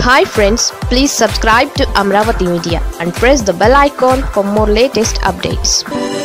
hi friends please subscribe to Amaravati media and press the bell icon for more latest updates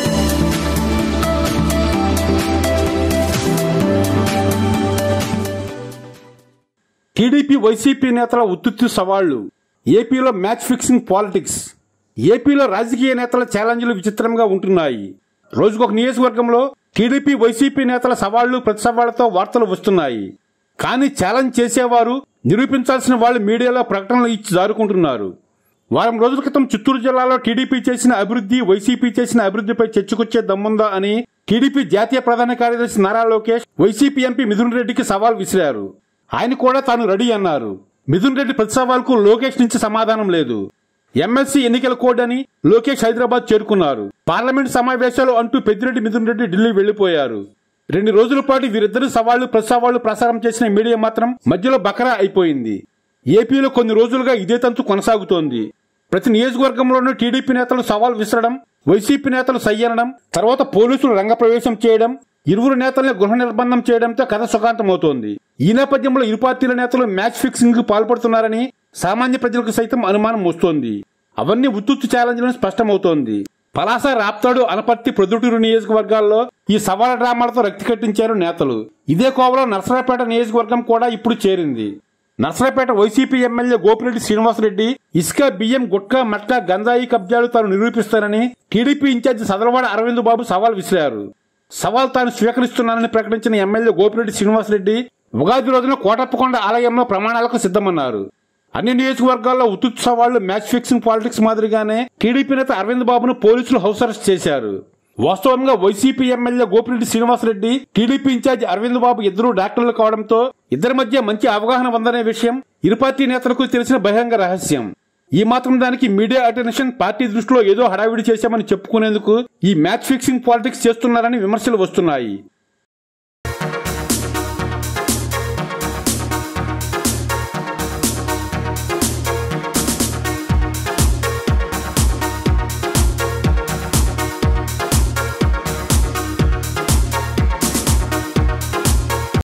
TDP YCP నేతల ఉత్తుత్తి సవాళ్లు ఏపీలో match fixing politics ఏపీలో రాజకీయ నేతల ఛాలెంజ్లు విచిత్రంగా ఉంటున్నాయి రోజుకొక నియోజకవర్గంలో టీడీపీ వైసీపీ నేతల సవాళ్లు ప్రతి సవాళ్లతో వార్తలు వస్తున్నాయి కానీ ఛాలెంజ్ చేసేవారు నిరూపించాల్సిన వాళ్ళు మీడియాలో ప్రకటనలు ఇచ్చి జారుకుంటున్నారు వారం రోజుల క్రితం చిత్తూరు జిల్లాలో టీడీపీ చేసిన అభివృద్ధి వైసీపీ చేసిన అభివృద్ధిపై చర్చకొచ్చే దమ్ముందా అని టీడీపీ జాతీయ ప్రధాన కార్యదర్శి నారా లోకేష్ వైసీపీ ఎంపీ మిథున్ రెడ్డికి సవాల్ విసిరారు ఆయన కూడా తాను రెడీ అన్నారు మిథున్ రెడ్డి ప్రతి సవాల్కు లోకేష్ నుంచి సమాధానం లేదు ఎమ్మెల్సీ ఎన్నికల కోడ్ అని లోకేష్ హైదరాబాద్ చేరుకున్నారు పార్లమెంట్ సమావేశాలు అంటూ పెద్దిరెడ్డి మిథున్ రెడ్డి ఢిల్లీ వెళ్లిపోయారు రెండు రోజుల పాటు వీరిద్దరు సవాళ్లు ప్రతి సవాళ్లు ప్రసారం చేసిన మీడియా మాత్రం మధ్యలో బకరా అయిపోయింది ఏపీలో కొన్ని రోజులుగా ఇదే తంతు కొనసాగుతోంది ప్రతి నియోజకవర్గంలోనూ టీడీపీ నేతలు సవాల్ విసరడం వైసీపీ నేతలు సయ్యనడం తర్వాత పోలీసులు రంగప్రవేశం చేయడం ఇరువురు నేతల్ని గృహ నిర్బంధం చేయడంతో కథ సుఖాంతమవుతోంది ఈ నేపథ్యంలో ఇరు పార్టీల నేతలు మ్యాచ్ ఫిక్సింగ్ కు పాల్పడుతున్నారని సామాన్య ప్రజలకు సైతం అనుమానం వస్తోంది అవన్నీ ఉత్తుత్తు ఛాలెంజ్లను స్పష్టమవుతోంది పలాస రాప్తాడు అనపర్తి ప్రొద్దుటూరు నియోజకవర్గాల్లో ఈ సవాల డ్రామాలతో రక్తి కట్టించారు నేతలు ఇదే కోవలో నర్సరాపేట నియోజకవర్గం కూడా ఇప్పుడు చేరింది నర్సరాపేట వైసీపీ ఎమ్మెల్యే గోపిరెడ్డి శ్రీనివాసరెడ్డి ఇసుక బియ్యం గుట్కా మట్కా గంజాయి కబ్జాలు తాను నిరూపిస్తానని టీడీపీ ఇన్ఛార్జి సదలవాడ అరవింద్ బాబు సవాల్ విసిరారు సవాల్ తాను స్వీకరిస్తున్నానని ప్రకటించిన ఎమ్మెల్యే గోపిరెడ్డి శ్రీనివాసరెడ్డి ఉగాది రోజున కోటప్పకొండ ఆలయంలో ప్రమాణాలకు సిద్ధమన్నారు అన్ని నియోజకవర్గాల్లో ఉత్తుత్ సవాళ్లు మ్యాచ్ ఫిక్సింగ్ పాలిటిక్స్ మాదిరిగానే టీడీపీ నేత అరవింద్ బాబును పోలీసులు హౌస్ అరెస్ట్ చేశారు వాస్తవంగా YCP MLA Gopireddy Srinivasreddy TDP incharge Aravind Babu ఇద్దరు డాక్టర్లు కావడంతో ఇద్దరి మధ్య మంచి అవగాహన ఉందనే విషయం ఇరు పార్టీ నేతలకు తెలిసిన బహిరంగ రహస్యం ఈ మాత్రం దానికి మీడియా అటెన్షన్ పార్టీ దృష్టిలో ఏదో హడావిడి చేశామని చెప్పుకునేందుకు ఈ మ్యాచ్ ఫిక్సింగ్ పాలిటిక్స్ చేస్తున్నారని విమర్శలు వస్తున్నాయి